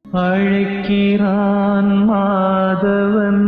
அழைக்கிறான் மாதவன்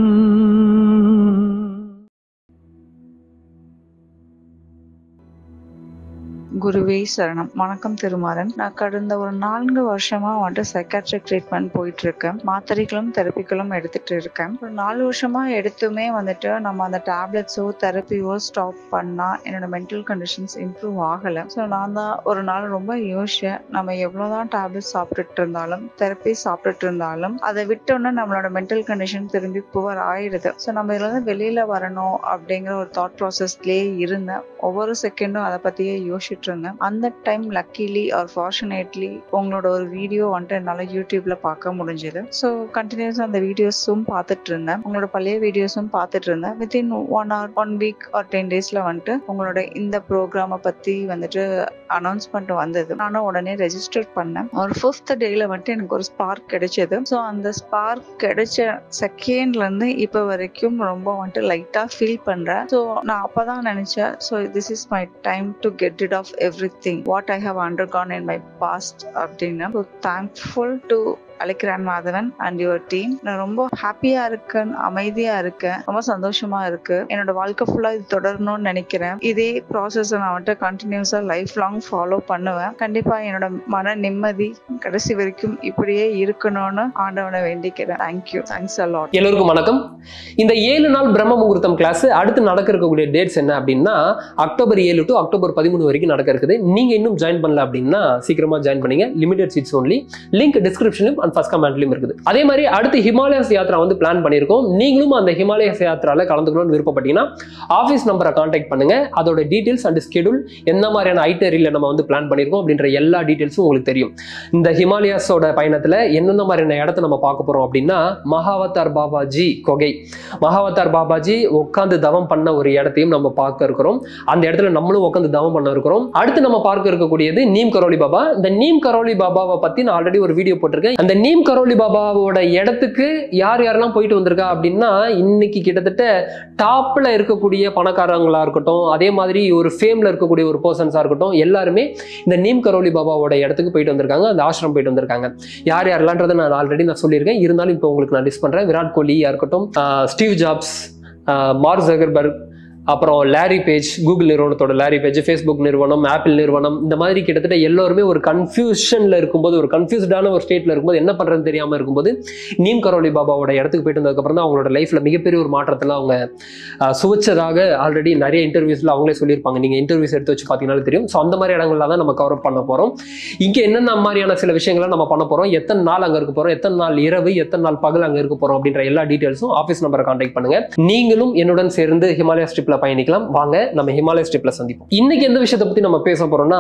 குருவே சரணம் வணக்கம் திருமாறன் நான் கடந்த ஒரு நான்கு வருஷமா வந்துட்டு சைக்காட்ரிக் ட்ரீட்மெண்ட் போயிட்டு இருக்கேன் மாத்திரைகளும் தெரப்பிகளும் எடுத்துட்டு இருக்கேன் ஒரு நாலு வருஷமா எடுத்துமே வந்துட்டு நம்ம அந்த டேப்லெட்ஸோ தெரப்பியோ ஸ்டாப் பண்ணா என்னோட மென்டல் கண்டிஷன்ஸ் இம்ப்ரூவ் ஆகலை ஸோ நான் தான் ஒரு நாள் ரொம்ப யோசிச்சேன் நம்ம எவ்வளோதான் டேப்லெட் சாப்பிட்டுட்டு இருந்தாலும் தெரப்பி சாப்பிட்டுட்டு இருந்தாலும் அதை விட்டோன்னா நம்மளோட மென்டல் கண்டிஷன் திரும்பி புவர் ஆயிடுது ஸோ நம்ம இதுல இருந்து வெளியில வரணும் அப்படிங்கிற ஒரு தாட் ப்ராசஸ்லேயே இருந்தேன் ஒவ்வொரு செகண்டும் அதை பத்தியே யோசிச்சுட்டு இருந்தேன் அந்த டைம் லக்கிலி ஆர் ஃபார்ச்சுனேட்லி உங்களோட ஒரு வீடியோ வந்துட்டு என்னால் யூடியூப்ல பார்க்க முடிஞ்சது ஸோ கண்டினியூஸாக அந்த வீடியோஸும் பார்த்துட்டு இருந்தேன் உங்களோட பழைய வீடியோஸும் பார்த்துட்டு இருந்தேன் within one hour one week or ten டேஸ்ல வந்துட்டு உங்களோட இந்த ப்ரோக்ராமை பத்தி வந்துட்டு அனௌன்ஸ்மெண்ட் வந்தது நானும் உடனே ரெஜிஸ்டர் பண்ணேன் ஒரு ஃபிஃப்த் டேல வந்துட்டு எனக்கு ஒரு ஸ்பார்க் கிடைச்சது ஸோ அந்த ஸ்பார்க் கிடைச்ச செகண்ட்ல இருந்து இப்போ வரைக்கும் ரொம்ப வந்துட்டு லைட்டா ஃபீல் பண்றேன் ஸோ நான் அப்பதான் நினைச்சேன் so this is my time to get it off everything what I have undergone in my past அப்படின்னு ஸோ தேங்க்ஃபுல் டு அழைக்கிறான் மாதவன் அண்ட் யுவர் டீம் நான் ரொம்ப ஹாப்பியா இருக்கேன் அமைதியா இருக்கேன் ரொம்ப சந்தோஷமா இருக்கு என்னோட வாழ்க்கை ஃபுல்லா இது தொடரணும்னு நினைக்கிறேன் இதே ப்ராசஸ் நான் வந்துட்டு கண்டினியூஸா லைஃப் லாங் ஃபாலோ பண்ணுவேன் கண்டிப்பா என்னோட மன நிம்மதி கடைசி வரைக்கும் இப்படியே இருக்கணும்னு ஆண்டவனை வேண்டிக்கிறேன் தேங்க்யூ தேங்க்ஸ் அலாட் எல்லோருக்கும் வணக்கம் இந்த ஏழு நாள் பிரம்ம முகூர்த்தம் கிளாஸ் அடுத்து நடக்க இருக்கக்கூடிய டேட்ஸ் என்ன அப்படின்னா அக்டோபர் ஏழு டு அக்டோபர் பதிமூணு வரைக்கும் நடக்க இருக்குது நீங்க இன்னும் ஜாயின் பண்ணல அப்படின்னா சீக்கிரமா ஜாயின் பண்ணீங்க லிமிடெட் சீட்ஸ் ஒன்லி லிங்க் டிஸ்கிரிப்ஷனும் அண்ட் ஃபர்ஸ்ட் கமெண்ட்லயும் இருக்குது அதே மாதிரி அடுத்து ஹிமாலயஸ் யாத்ரா வந்து பிளான் பண்ணியிருக்கோம் நீங்களும் அந்த ஹிமாலயஸ் யாத்ரால கலந்துக்கணும்னு விருப்பப்பட்டீங்கன்னா ஆஃபீஸ் நம்பரை கான்டாக்ட் பண்ணுங்க அதோட டீடைல்ஸ் அண்ட் ஸ்கெடியூல் என்ன மாதிரியான ஐட்டரியில் நம்ம வந்து பிளான் பண்ணியிருக்கோம் அப்படின்ற எல்லா டீடைல்ஸும் உங்களுக்கு தெரியும் இந்த ஹிமாலயாஸோட பயணத்துல என்னென்ன மாதிரியான இடத்த நம்ம பார்க்க போறோம் அப்படின்னா மகாவதார் பாபாஜி கொகை மகாவதார் பாபாஜி உட்காந்து தவம் பண்ண ஒரு இடத்தையும் நம்ம பார்க்க இருக்கிறோம் அந்த இடத்துல நம்மளும் உட்காந்து தவம் பண்ண இருக்கிறோம் அடுத்து நம்ம பார்க்க இருக்கக்கூடியது நீம் கரோலி பாபா இந்த நீம் கரோலி பாபாவை பத்தி நான் ஆல்ரெடி ஒரு வீடியோ போட்டிருக்கேன் அந்த நீம் கரோலி பாபாவோட இடத்துக்கு யார் யாரெல்லாம் போயிட்டு வந்திருக்கா அப்படின்னா இன்னைக்கு கிட்டத்தட்ட டாப்ல இருக்கக்கூடிய பணக்காரங்களா இருக்கட்டும் அதே மாதிரி ஒரு ஃபேம்ல இருக்கக்கூடிய ஒரு பர்சன்ஸா இருக்கட்டும் எல்லாருமே இந்த நீம் கரோலி பாபாவோட இடத்துக்கு போயிட்டு வந்திருக்காங்க அந்த ஆசிரம் போயிட்டு வந்திருக்காங்க யார் யாரெல்லான்றதை நான் ஆல்ரெடி நான் சொல்லியிருக்கேன் இருந்தாலும் இப்போ உங்களுக்கு நான் லிஸ்ட் பண்றேன் விராட் கோலியா இருக்கட்டும் ஆஹ் ஸ்டீவ் ஜாப்ஸ் ஆஹ் மார்க் ஜகர்பர்க் அப்புறம் லாரி பேஜ் கூகுள் நிறுவனத்தோட லாரி பேஜ் ஃபேஸ்புக் நிறுவனம் ஆப்பிள் நிறுவனம் இந்த மாதிரி கிட்டத்தட்ட எல்லாருமே ஒரு கன்ஃபியூஷன்ல இருக்கும்போது ஒரு கன்ஃபியூஸ்டான ஒரு ஸ்டேட்ல இருக்கும்போது என்ன பண்றதுன்னு தெரியாம இருக்கும்போது நீம் கரோலி பாபாவோட இடத்துக்கு போயிட்டு வந்ததுக்கப்புறம் தான் அவங்களோட லைஃப்ல மிகப்பெரிய ஒரு மாற்றத்தில் அவங்க ஆஹ், சுவைச்சதாக ஆல்ரெடி நிறைய இன்டர்வியூஸ்ல அவங்களே சொல்லியிருப்பாங்க நீங்க இன்டர்வியூஸ் எடுத்து வச்சு பார்த்தீங்கன்னாலும் தெரியும் ஸோ அந்த மாதிரி இடங்கள்ல தான் நம்ம கவர் பண்ண போறோம் இங்க என்னென்ன மாதிரியான சில விஷயங்களை நம்ம பண்ண போறோம் எத்தனை நாள் அங்க இருக்க போறோம் எத்தனை நாள் இரவு எத்தனை நாள் பகல் அங்க இருக்க போறோம் அப்படின்ற எல்லா டீடைல்ஸும் ஆஃபீஸ் நம்பரை கான்டாக்ட் பண்ணுங்க நீங்களும் என்னுடன் சேர்ந்து ஹிமாலயா ஸ்ட்ரிப்ல பயணிக்கலாம் வாங்க நம்ம ஹிமாலய ஸ்ட்ரிப்ல சந்திப்போம் இன்னைக்கு எந்த விஷயத்தை பத்தி நம்ம பேச போறோம்னா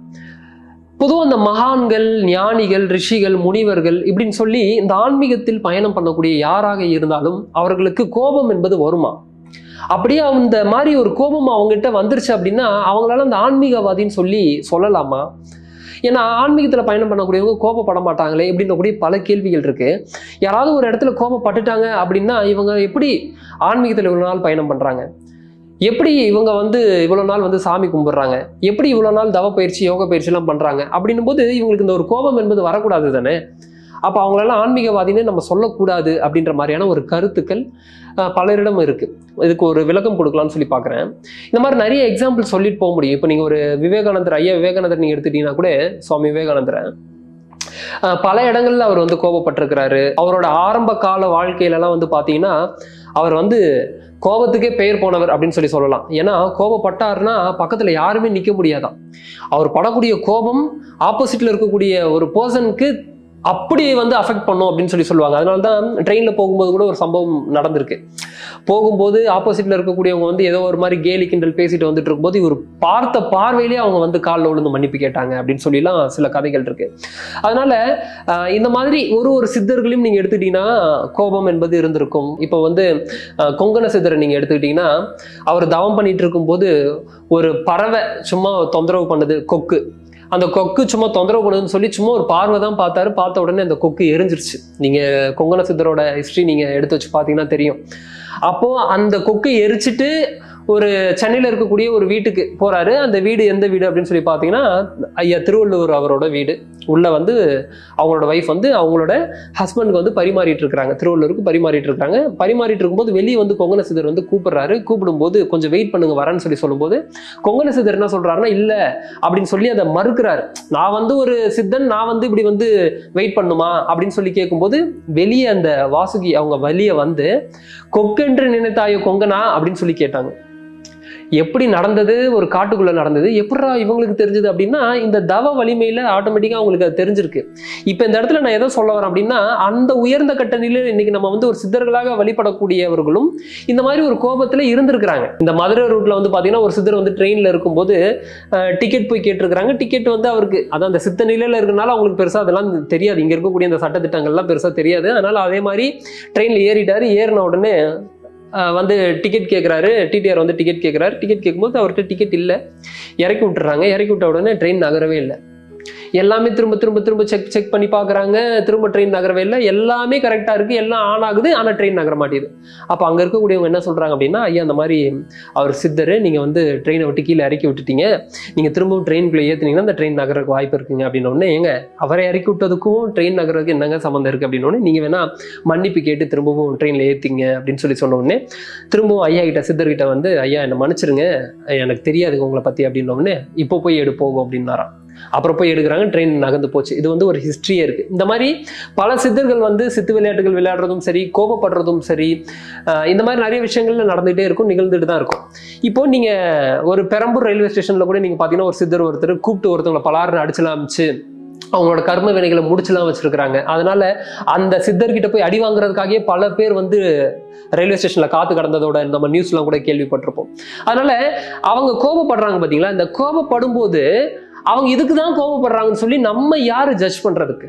பொதுவாக இந்த மகான்கள் ஞானிகள் ரிஷிகள் முனிவர்கள் இப்படின்னு சொல்லி இந்த ஆன்மீகத்தில் பயணம் பண்ணக்கூடிய யாராக இருந்தாலும் அவர்களுக்கு கோபம் என்பது வருமா அப்படியே அந்த மாதிரி ஒரு கோபம் அவங்ககிட்ட வந்துருச்சு அப்படின்னா அவங்களால அந்த ஆன்மீகவாதின்னு சொல்லி சொல்லலாமா ஏன்னா ஆன்மீகத்தில் பயணம் பண்ணக்கூடியவங்க கோபப்பட மாட்டாங்களே இப்படின்றக்கூடிய பல கேள்விகள் இருக்கு யாராவது ஒரு இடத்துல கோபப்பட்டுட்டாங்க அப்படின்னா இவங்க எப்படி ஆன்மீகத்தில் இவ்வளோ நாள் பயணம் பண்ணுறாங்க எப்படி இவங்க வந்து இவ்வளோ நாள் வந்து சாமி கும்பிடுறாங்க எப்படி இவ்வளோ நாள் தவ பயிற்சி யோக பயிற்சிலாம் பண்ணுறாங்க அப்படின்னும் போது இவங்களுக்கு இந்த ஒரு கோபம் என்பது வரக்கூடாது தானே அப்போ அவங்களெல்லாம் ஆன்மீகவாதின்னு நம்ம சொல்லக்கூடாது அப்படின்ற மாதிரியான ஒரு கருத்துக்கள் அஹ், பலரிடம் இருக்கு இதுக்கு ஒரு விளக்கம் கொடுக்கலாம்னு சொல்லி பார்க்குறேன் இந்த மாதிரி நிறைய எக்ஸாம்பிள் சொல்லிட்டு போக முடியும் இப்போ நீங்கள் ஒரு விவேகானந்தர் ஐயா விவேகானந்தர் நீங்கள் எடுத்துட்டீங்கன்னா கூட சுவாமி விவேகானந்தரை அஹ், பல இடங்கள்ல அவர் வந்து கோபப்பட்டிருக்கிறாரு அவரோட ஆரம்ப கால வாழ்க்கையிலலாம் வந்து பார்த்தீங்கன்னா அவர் வந்து கோபத்துக்கே பெயர் போனவர் அப்படின்னு சொல்லி சொல்லலாம் ஏன்னா கோபப்பட்டாருன்னா பக்கத்துல யாருமே நிக்க முடியாதாம் அவர் படக்கூடிய கோபம் ஆப்போசிட்ல இருக்கக்கூடிய ஒரு பர்சனுக்கு அப்படி வந்து அஃபெக்ட் பண்ணும் அப்படின்னு சொல்லி சொல்லுவாங்க அதனால தான் ட்ரெயினில் போகும்போது கூட ஒரு சம்பவம் நடந்திருக்கு போகும்போது ஆப்போசிட்ல இருக்கக்கூடியவங்க வந்து ஏதோ ஒரு மாதிரி கேலி கிண்டல் பேசிட்டு வந்துட்டு இருக்கும்போது இவர் பார்த்த பார்வையிலேயே அவங்க வந்து காலில் விழுந்து மன்னிப்பு கேட்டாங்க அப்படின்னு சொல்லிலாம் சில கதைகள் இருக்கு அதனால ஆஹ், இந்த மாதிரி ஒரு ஒரு சித்தர்களையும் நீங்க எடுத்துட்டீங்கன்னா கோபம் என்பது இருந்திருக்கும் இப்போ வந்து ஆஹ், கொங்கண சித்தரை நீங்க எடுத்துக்கிட்டீங்கன்னா அவர் தவம் பண்ணிட்டு இருக்கும்போது ஒரு பறவை சும்மா தொந்தரவு பண்ணுது கொக்கு அந்த கொக்கு சும்மா தொந்தரவு பண்ணுதுன்னு சொல்லி சும்மா ஒரு பார்வை தான் பார்த்தாரு பார்த்த உடனே அந்த கொக்கு எரிஞ்சிருச்சு நீங்க கொங்கண சித்தரோட ஹிஸ்டரி நீங்க எடுத்து வச்சு பார்த்தீங்கன்னா தெரியும் அப்போ அந்த கொக்கு எரிச்சிட்டு ஒரு சென்னையில் இருக்கக்கூடிய ஒரு வீட்டுக்கு போறாரு அந்த வீடு எந்த வீடு அப்படின்னு சொல்லி பார்த்தீங்கன்னா ஐயா திருவள்ளுவர் அவரோட வீடு உள்ள வந்து அவங்களோட ஒய்ஃப் வந்து அவங்களோட ஹஸ்பண்டுக்கு வந்து பரிமாறிட்டு இருக்காங்க திருவள்ளுவருக்கு பரிமாறிட்டு இருக்காங்க பரிமாறிட்டு இருக்கும்போது வெளியே வந்து கொங்கன சிதர் வந்து கூப்பிடுறாரு கூப்பிடும்போது கொஞ்சம் வெயிட் பண்ணுங்க வரேன்னு சொல்லி சொல்லும்போது கொங்கன சிதர் என்ன சொல்றாருன்னா இல்ல அப்படின்னு சொல்லி அதை மறுக்கிறாரு நான் வந்து ஒரு சித்தன் நான் வந்து இப்படி வந்து வெயிட் பண்ணுமா அப்படின்னு சொல்லி கேட்கும்போது வெளியே அந்த வாசுகி அவங்க வெளியே வந்து கொக்கென்று நினைத்தாயோ கொங்கனா அப்படின்னு சொல்லி கேட்டாங்க எப்படி நடந்தது ஒரு காட்டுக்குள்ள நடந்தது எப்படா இவங்களுக்கு தெரிஞ்சது அப்படின்னா இந்த தவ வலிமையில ஆட்டோமேட்டிக்கா அவங்களுக்கு அது தெரிஞ்சிருக்கு இப்போ இந்த இடத்துல நான் எதை சொல்ல வரேன் அப்படின்னா அந்த உயர்ந்த கட்ட நிலையில இன்னைக்கு நம்ம வந்து ஒரு சித்தர்களாக வழிபடக்கூடியவர்களும் இந்த மாதிரி ஒரு கோபத்துல இருந்திருக்கிறாங்க இந்த மதுரை ரூட்ல வந்து பாத்தீங்கன்னா ஒரு சித்தர் வந்து ட்ரெயின்ல இருக்கும்போது டிக்கெட் போய் கேட்டிருக்கிறாங்க டிக்கெட் வந்து அவருக்கு அதான் அந்த சித்த நிலையில இருக்கனால அவங்களுக்கு பெருசா அதெல்லாம் தெரியாது இங்க இருக்கக்கூடிய அந்த சட்டத்திட்டங்கள்லாம் பெருசா தெரியாது அதனால அதே மாதிரி ட்ரெயின்ல ஏறிட்டாரு ஏறின உடனே அஹ், வந்து டிக்கெட் கேட்குறாரு டிடிஆர் வந்து டிக்கெட் கேட்குறாரு டிக்கெட் கேட்கும்போது அவர்கிட்ட டிக்கெட் இல்லை இறக்கி விட்டுறாங்க இறக்கி விட்ட உடனே ட்ரெயின் நகரவே இல்லை எல்லாமே திரும்ப திரும்ப திரும்ப செக் செக் பண்ணி பார்க்குறாங்க திரும்ப ட்ரெயின் நகரவே இல்லை எல்லாமே கரெக்டாக இருக்குது எல்லாம் ஆன் ஆகுது ஆனால் ட்ரெயின் நகர மாட்டேங்குது அப்போ அங்கே இருக்கக்கூடியவங்க என்ன சொல்கிறாங்க அப்படின்னா ஐயா அந்த மாதிரி அவர் சித்தர் நீங்கள் வந்து ட்ரெயினை விட்டு கீழே இறக்கி விட்டுட்டீங்க நீங்கள் திரும்பவும் ட்ரெயினுக்குள்ளே ஏற்றுனீங்கன்னா அந்த ட்ரெயின் நகரக்கு வாய்ப்பு இருக்குங்க அப்படின்ன உடனே ஏங்க அவரை இறக்கி விட்டதுக்கும் ட்ரெயின் நகரத்துக்கு என்னங்க சம்மந்தம் இருக்குது அப்படின்னு உடனே நீங்கள் வேணா மன்னிப்பு கேட்டு திரும்பவும் ட்ரெயினில் ஏற்றிங்க அப்படின்னு சொல்லி சொன்ன உடனே திரும்பவும் ஐயா கிட்ட சித்தர்கிட்ட வந்து ஐயா என்னை மன்னிச்சிருங்க எனக்கு தெரியாது உங்களை பற்றி அப்படின்ன உடனே இப்போ போய் எடு போகும் அப்படின்னாராம் அப்புறம் போய் எடுக்கிறாங்க ட்ரெயின் நகர்ந்து போச்சு இது வந்து ஒரு ஹிஸ்ட்ரியே இருக்கு இந்த மாதிரி பல சித்தர்கள் வந்து சித்து விளையாட்டுகள் விளையாடுறதும் சரி கோபப்படுறதும் சரி ஆஹ் இந்த மாதிரி நிறைய விஷயங்கள்ல நடந்துகிட்டே இருக்கும் நிகழ்ந்துட்டு தான் இருக்கும் இப்போ நீங்க ஒரு பெரம்பூர் ரயில்வே ஸ்டேஷன்ல கூட நீங்க பாத்தீங்கன்னா ஒரு சித்தர் ஒருத்தர் கூப்பிட்டு ஒருத்தவங்களை பலாருன்னு அடிச்சலாம் அமிச்சு அவங்களோட கர்ம வினைகளை முடிச்சுலாம் வச்சிருக்கிறாங்க அதனால அந்த சித்தர்கிட்ட போய் அடி வாங்குறதுக்காகவே பல பேர் வந்து ரயில்வே ஸ்டேஷன்ல காத்து கடந்ததோட நம்ம நியூஸ்லாம் கூட கேள்விப்பட்டிருப்போம் அதனால அவங்க கோபப்படுறாங்க பாத்தீங்களா இந்த கோபப்படும் போது அவங்க இதுக்கு தான் கோபப்படுறாங்கன்னு சொல்லி நம்ம யாரு ஜட்ஜ் பண்றதுக்கு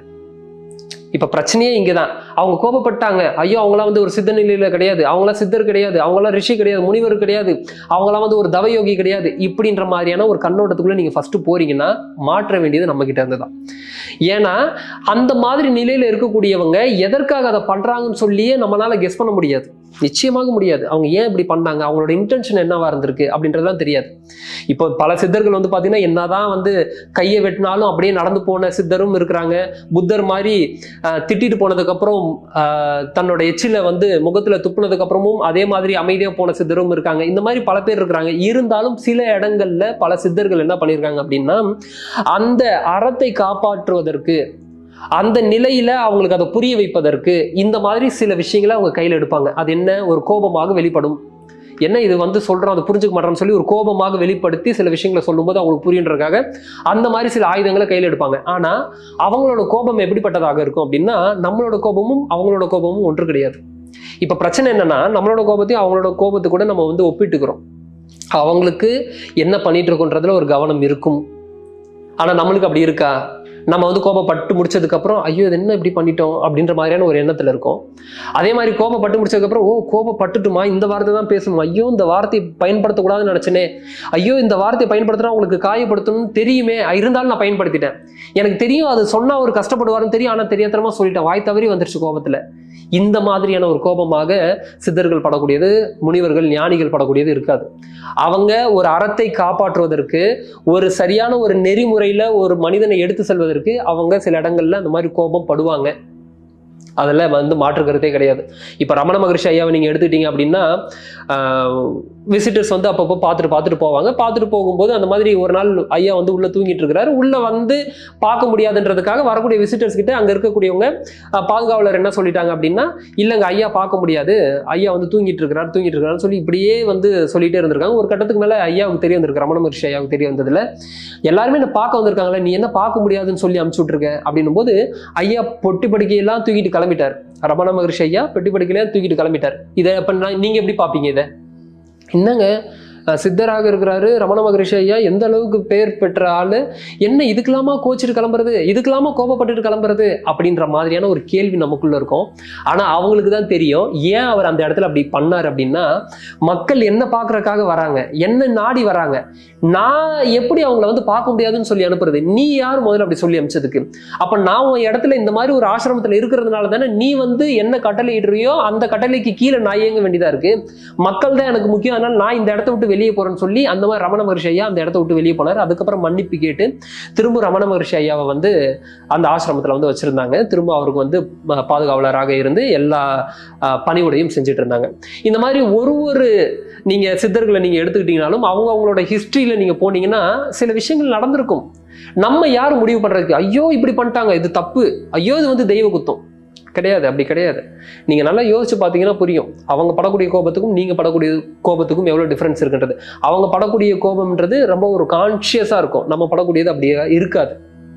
இப்ப பிரச்சனையே இங்கதான் அவங்க கோபப்பட்டாங்க ஐயோ அவங்களாம் வந்து ஒரு சித்த நிலையில கிடையாது அவங்களாம் சித்தர் கிடையாது அவங்களாம் ரிஷி கிடையாது முனிவர் கிடையாது அவங்களாம் வந்து ஒரு தவயோகி கிடையாது இப்படின்ற மாதிரியான ஒரு கண்ணோட்டத்துக்குள்ள நீங்க ஃபர்ஸ்ட் போறீங்கன்னா மாற்ற வேண்டியது நம்ம கிட்ட இருந்து தான் ஏன்னா அந்த மாதிரி நிலையில இருக்கக்கூடியவங்க எதற்காக அதை பண்றாங்கன்னு சொல்லியே நம்மளால கெஸ் பண்ண முடியாது நிச்சயமாக முடியாது அவங்க ஏன் இப்படி பண்ணாங்க அவங்களோட இன்டென்ஷன் என்னவா இருந்திருக்கு அப்படின்றதுலாம் தெரியாது இப்போ பல சித்தர்கள் வந்து பாத்தீங்கன்னா என்னதான் வந்து கையை வெட்டினாலும் அப்படியே நடந்து போன சித்தரும் இருக்கிறாங்க புத்தர் மாதிரி ஆஹ், திட்டிட்டு போனதுக்கு அப்புறம் ஆஹ், தன்னோட எச்சில வந்து முகத்துல துப்புனதுக்கு அப்புறமும் அதே மாதிரி அமைதியா போன சித்தரும் இருக்காங்க இந்த மாதிரி பல பேர் இருக்கிறாங்க இருந்தாலும் சில இடங்கள்ல பல சித்தர்கள் என்ன பண்ணியிருக்காங்க அப்படின்னா அந்த அறத்தை காப்பாற்றுவதற்கு அந்த நிலையில அவங்களுக்கு அதை புரிய வைப்பதற்கு இந்த மாதிரி சில விஷயங்களை அவங்க கையில் எடுப்பாங்க அது என்ன ஒரு கோபமாக வெளிப்படும் என்ன இது வந்து சொல்றோம் அதை புரிஞ்சுக்க மாட்டோம்னு சொல்லி ஒரு கோபமாக வெளிப்படுத்தி சில விஷயங்களை சொல்லும்போது அவங்களுக்கு புரியுன்றதுக்காக அந்த மாதிரி சில ஆயுதங்களை கையில் எடுப்பாங்க ஆனா அவங்களோட கோபம் எப்படிப்பட்டதாக இருக்கும் அப்படின்னா நம்மளோட கோபமும் அவங்களோட கோபமும் ஒன்று கிடையாது இப்ப பிரச்சனை என்னன்னா நம்மளோட கோபத்தையும் அவங்களோட கோபத்தை கூட நம்ம வந்து ஒப்பிட்டுக்கிறோம் அவங்களுக்கு என்ன பண்ணிட்டு இருக்கோன்றதுல ஒரு கவனம் இருக்கும் ஆனா நம்மளுக்கு அப்படி இருக்கா நம்ம வந்து கோபப்பட்டு முடிச்சதுக்கு அப்புறம் ஐயோ இது என்ன இப்படி பண்ணிட்டோம் அப்படின்ற மாதிரியான ஒரு எண்ணத்துல இருக்கும் அதே மாதிரி கோபப்பட்டு முடிச்சதுக்கு அப்புறம் ஓ கோபப்பட்டுட்டுமா இந்த வார்த்தை தான் பேசணும் ஐயோ இந்த வார்த்தையை பயன்படுத்தக்கூடாதுன்னு நினைச்சனே ஐயோ இந்த வார்த்தையை பயன்படுத்தினா உங்களுக்கு காயப்படுத்தணும்னு தெரியுமே இருந்தாலும் நான் பயன்படுத்திட்டேன் எனக்கு தெரியும் அது சொன்னா அவர் கஷ்டப்படுவாருன்னு தெரியும் ஆனா தெரியாதனமா சொல்லிட்டேன் வாய் தவறி வந்துருச்சு கோபத்துல இந்த மாதிரியான ஒரு கோபமாக சித்தர்கள் படக்கூடியது முனிவர்கள் ஞானிகள் படக்கூடியது இருக்காது அவங்க ஒரு அறத்தை காப்பாற்றுவதற்கு ஒரு சரியான ஒரு நெறிமுறையில ஒரு மனிதனை எடுத்து செல்வதற்கு அவங்க சில இடங்கள்ல அந்த மாதிரி கோபம் படுவாங்க அதெல்லாம் வந்து மாற்று கருத்தே கிடையாது இப்போ ரமண மகரிஷி ஐயாவை நீங்கள் எடுத்துக்கிட்டீங்க அப்படின்னா விசிட்டர்ஸ் வந்து அப்பப்போ பார்த்துட்டு பார்த்துட்டு போவாங்க பார்த்துட்டு போகும்போது அந்த மாதிரி ஒரு நாள் ஐயா வந்து உள்ளே தூங்கிட்டு இருக்கிறாரு உள்ளே வந்து பார்க்க முடியாதுன்றதுக்காக வரக்கூடிய விசிட்டர்ஸ் கிட்ட அங்கே இருக்கக்கூடியவங்க அஹ், பாதுகாவலர் என்ன சொல்லிட்டாங்க அப்படின்னா இல்லைங்க ஐயா பார்க்க முடியாது ஐயா வந்து தூங்கிட்டு இருக்கிறார் தூங்கிட்டு இருக்கிறாருன்னு சொல்லி இப்படியே வந்து சொல்லிட்டே இருந்திருக்காங்க ஒரு கட்டத்துக்கு மேலே ஐயாவுக்கு தெரிய வந்திருக்கு ரமண மகரிஷி ஐயாவுக்கு தெரிய வந்ததுல எல்லாருமே என்ன பார்க்க வந்திருக்காங்களே நீ என்ன பார்க்க முடியாதுன்னு சொல்லி அமுச்சு விட்ருக்க அப்படின்னும் போது ஐயா பொட்டி படுக்கையெல்லாம் தூக்கிட்டு கிளம்பிட்டார் ரமண மகரிஷி ஐயா பெட்டி படுக்கையில தூக்கிட்டு கிளம்பிட்டார் இதை அப்ப நான் நீங்க எப்படி பார்ப்பீங்க இதை என்னங்க அஹ் சித்தராக இருக்கிறாரு ரமண மகரிஷி ஐயா எந்த அளவுக்கு பேர் பெற்ற ஆளு என்ன இதுக்கெல்லாமா கோச்சிட்டு கிளம்புறது இதுக்கெல்லாமா கோபப்பட்டுட்டு கிளம்புறது அப்படின்ற மாதிரியான ஒரு கேள்வி நமக்குள்ள இருக்கும் ஆனா அவங்களுக்கு தான் தெரியும் ஏன் அவர் அந்த இடத்துல அப்படி பண்ணார் அப்படின்னா மக்கள் என்ன பார்க்கறதுக்காக வராங்க என்ன நாடி வராங்க நான் எப்படி அவங்கள வந்து பார்க்க முடியாதுன்னு சொல்லி அனுப்புறது நீ யார் முதல்ல அப்படி சொல்லி அனுப்பிச்சதுக்கு அப்ப நான் உன் இடத்துல இந்த மாதிரி ஒரு ஆசிரமத்துல இருக்கிறதுனால தானே நீ வந்து என்ன கட்டளை இடுறியோ அந்த கட்டளைக்கு கீழே நான் இயங்க வேண்டியதா இருக்கு மக்கள் தான் எனக்கு முக்கியம் அதனால நான் இந்த இடத்த விட்டு வெளியே போறேன்னு சொல்லி அந்த மாதிரி ரமண மகர்ஷி ஐயா அந்த இடத்த விட்டு வெளியே போனார் அதுக்கப்புறம் மன்னிப்பு கேட்டு திரும்ப ரமண மகர்ஷி ஐயாவை வந்து அந்த ஆசிரமத்தில் வந்து வச்சிருந்தாங்க திரும்ப அவருக்கு வந்து ம- பாதுகாவலராக இருந்து எல்லா அஹ், பணிவுடையும் செஞ்சுட்டு இருந்தாங்க இந்த மாதிரி ஒரு ஒரு நீங்க சித்தர்களை நீங்க எடுத்துக்கிட்டீங்கனாலும் அவங்க அவங்களோட ஹிஸ்டரியில நீங்க போனீங்கன்னா சில விஷயங்கள் நடந்திருக்கும் நம்ம யார் முடிவு பண்றதுக்கு ஐயோ இப்படி பண்ணிட்டாங்க இது தப்பு ஐயோ இது வந்து தெய்வ குத்தம் கிடையாது அப்படி கிடையாது நீங்க நல்லா யோசிச்சு பார்த்தீங்கன்னா புரியும் அவங்க படக்கூடிய கோபத்துக்கும் நீங்க படக்கூடிய கோபத்துக்கும் எவ்வளவு டிஃபரன்ஸ் இருக்குன்றது அவங்க படக்கூடிய கோபம்ன்றது ரொம்ப ஒரு கான்ஷியஸா இருக்கும் நம்ம படக்கூடியது அப்படியே இருக்காது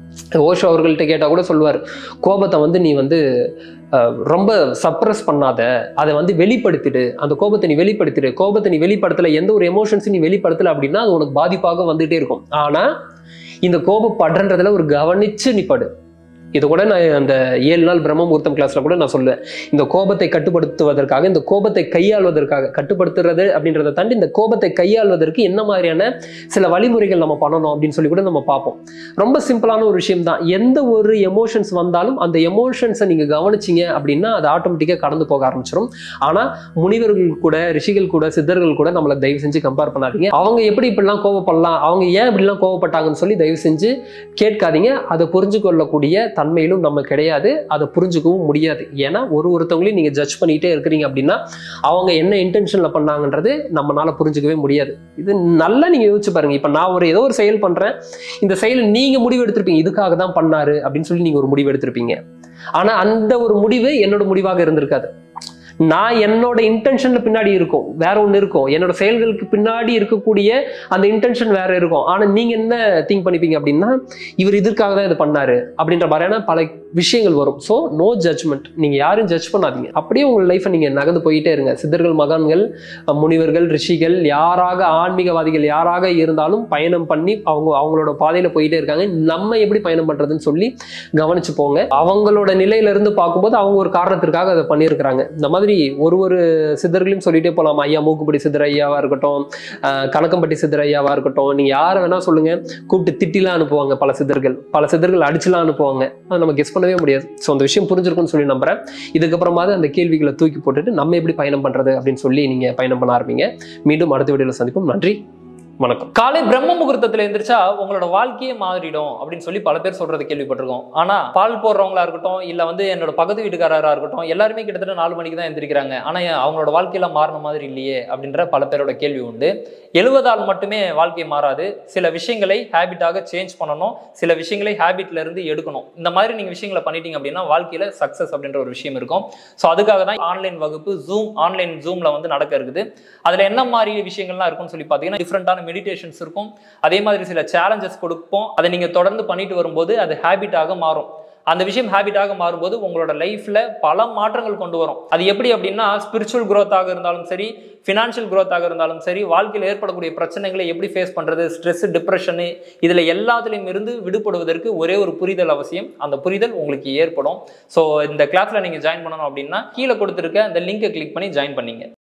ஓஷோ அவர்கள்ட்ட கேட்டா கூட சொல்லுவார் கோபத்தை வந்து நீ வந்து அஹ், ரொம்ப சப்ரஸ் பண்ணாத அதை வந்து வெளிப்படுத்திடு அந்த கோபத்தை நீ வெளிப்படுத்திடு கோபத்தை நீ வெளிப்படுத்தல எந்த ஒரு எமோஷன்ஸும் நீ வெளிப்படுத்தல அப்படின்னா அது உனக்கு பாதிப்பாக வந்துட்டே இருக்கும் ஆனா இந்த கோபப்படுறதுல ஒரு கவனிச்சு நீ படு இது கூட நான் அந்த ஏழு நாள் பிரம்ம முகூர்த்தம் கிளாஸ்ல கூட நான் சொல்லுவேன் இந்த கோபத்தை கட்டுப்படுத்துவதற்காக இந்த கோபத்தை கையாள்வதற்காக கட்டுப்படுத்துறது அப்படின்றத தாண்டி இந்த கோபத்தை கையாள்வதற்கு என்ன மாதிரியான சில வழிமுறைகள் நம்ம பண்ணணும் அப்படின்னு சொல்லி கூட நம்ம பார்ப்போம் ரொம்ப சிம்பிளான ஒரு விஷயம் தான் எந்த ஒரு எமோஷன்ஸ் வந்தாலும் அந்த எமோஷன்ஸை நீங்க கவனிச்சீங்க அப்படின்னா அது ஆட்டோமேட்டிக்காக கடந்து போக ஆரம்பிச்சிடும் ஆனா முனிவர்கள் கூட ரிஷிகள் கூட சித்தர்கள் கூட நம்மளை தயவு செஞ்சு கம்பேர் பண்ணாதீங்க அவங்க எப்படி இப்படிலாம் கோவப்படலாம் அவங்க ஏன் இப்படிலாம் கோவப்பட்டாங்கன்னு சொல்லி தயவு செஞ்சு கேட்காதீங்க அதை புரிஞ்சு கொள்ளக்கூடிய தன்மையிலும் நம்ம கிடையாது அதை புரிஞ்சுக்கவும் முடியாது ஏன்னா ஒரு ஒருத்தவங்களையும் நீங்க ஜட்ஜ் பண்ணிட்டே இருக்கிறீங்க அப்படின்னா அவங்க என்ன இன்டென்ஷன்ல பண்ணாங்கன்றது நம்மளால புரிஞ்சுக்கவே முடியாது இது நல்லா நீங்க யோசிச்சு பாருங்க இப்ப நான் ஒரு ஏதோ ஒரு செயல் பண்றேன் இந்த செயல் நீங்க முடிவு எடுத்திருப்பீங்க இதுக்காக தான் பண்ணாரு அப்படின்னு சொல்லி நீங்க ஒரு முடிவு எடுத்திருப்பீங்க ஆனா அந்த ஒரு முடிவு என்னோட முடிவாக இருந்திருக்காது நான் என்னோட இன்டென்ஷன்ல பின்னாடி இருக்கும் வேற ஒன்று இருக்கும் என்னோட செயல்களுக்கு பின்னாடி இருக்கக்கூடிய அந்த இன்டென்ஷன் வேற இருக்கும் ஆனா நீங்க என்ன திங்க் பண்ணிப்பீங்க அப்படின்னா இவர் இதற்காக தான் இது பண்ணாரு அப்படின்ற மாதிரியான பல விஷயங்கள் வரும் ஸோ நோ ஜட்ஜ்மெண்ட் நீங்க யாரும் ஜட்ஜ் பண்ணாதீங்க அப்படியே உங்க லைஃப்பை நீங்க நகர்ந்து போயிட்டே இருங்க சித்தர்கள் மகான்கள் அஹ், முனிவர்கள் ரிஷிகள் யாராக ஆன்மீகவாதிகள் யாராக இருந்தாலும் பயணம் பண்ணி அவங்க அவங்களோட பாதையில போயிட்டே இருக்காங்க நம்ம எப்படி பயணம் பண்றதுன்னு சொல்லி கவனிச்சு போங்க அவங்களோட நிலையில இருந்து பார்க்கும்போது அவங்க ஒரு காரணத்திற்காக அதை பண்ணியிருக்கிறாங்க இந்த மாதிரி ஒரு ஒரு சித்தர்களையும் சொல்லிட்டே போகலாம் ஐயா மூக்குப்படி சித்தர் ஐயாவா இருக்கட்டும் அஹ், கணக்கம்பட்டி சித்தர் ஐயாவா இருக்கட்டும் நீங்க யாரை வேணா சொல்லுங்க கூப்பிட்டு திட்டிலாம் அனுப்புவாங்க பல சித்தர்கள் பல சித்தர்கள் அடிச்சுலாம் அனுப்புவாங்க அதை நம்ம கெஸ் பண்ணவே முடியாது ஸோ அந்த விஷயம் புரிஞ்சிருக்கும்னு சொல்லி நம்புறேன் இதுக்கப்புறமாவது அந்த கேள்விகளை தூக்கி போட்டுட்டு நம்ம எப்படி பயணம் பண்றது அப்படின்னு சொல்லி நீங்க பயணம் பண்ண ஆரம்பிங்க மீண்டும் அடுத்த வீடியோவில் சந்திப்போம் நன்றி வணக்கம் காலை பிரம்ம முகூர்த்தத்துல எந்திரிச்சா உங்களோட வாழ்க்கையே மாறிடும் அப்படின்னு சொல்லி பல பேர் சொல்றது கேள்விப்பட்டிருக்கோம் ஆனா பால் போடுறவங்களா இருக்கட்டும் இல்ல வந்து என்னோட பக்கத்து வீட்டுக்காரரா இருக்கட்டும் எல்லாருமே கிட்டத்தட்ட நாலு மணிக்கு தான் எந்திரிக்கிறாங்க ஆனா ஏன் அவங்களோட வாழ்க்கையில மாறின மாதிரி இல்லையே அப்படின்ற பல பேரோட கேள்வி உண்டு எழுவதால் மட்டுமே வாழ்க்கை மாறாது சில விஷயங்களை ஹேபிட்டாக சேஞ்ச் பண்ணணும் சில விஷயங்களை ஹேபிட்ல இருந்து எடுக்கணும் இந்த மாதிரி நீங்க விஷயங்களை பண்ணிட்டீங்க அப்படின்னா வாழ்க்கையில சக்சஸ் அப்படின்ற ஒரு விஷயம் இருக்கும் ஸோ அதுக்காக தான் ஆன்லைன் வகுப்பு ஜூம் ஆன்லைன் ஜூம்ல வந்து நடக்க இருக்குது அதுல என்ன மாதிரி விஷயங்கள்லாம் இருக்கும்னு சொல்லி பார்த்தீங்கன்னா டிஃப்ரெண்டான மெடிடேஷன்ஸ் இருக்கும் அதே மாதிரி சில சேலஞ்சஸ் கொடுப்போம் அதை நீங்க தொடர்ந்து பண்ணிட்டு வரும்போது அது ஹேபிட்டாக மாறும் அந்த விஷயம் ஹேபிட்டாக மாறும்போது உங்களோட லைஃப்ல பல மாற்றங்கள் கொண்டு வரும் அது எப்படி அப்படின்னா ஸ்பிரிச்சுவல் growth-ஆக இருந்தாலும் சரி ஃபினான்ஷியல் growth-ஆக இருந்தாலும் சரி வாழ்க்கையில் ஏற்படக்கூடிய பிரச்சனைகளை எப்படி ஃபேஸ் பண்றது ஸ்ட்ரெஸ் டிப்ரெஷனு இதுல எல்லாத்துலேயும் இருந்து விடுபடுவதற்கு ஒரே ஒரு புரிதல் அவசியம் அந்த புரிதல் உங்களுக்கு ஏற்படும் ஸோ இந்த கிளாஸ்ல நீங்க ஜாயின் பண்ணணும் அப்படின்னா கீழே கொடுத்துருக்க அந்த லிங்கை கிளிக் பண்ணி ஜாயின் பண்ணீங்க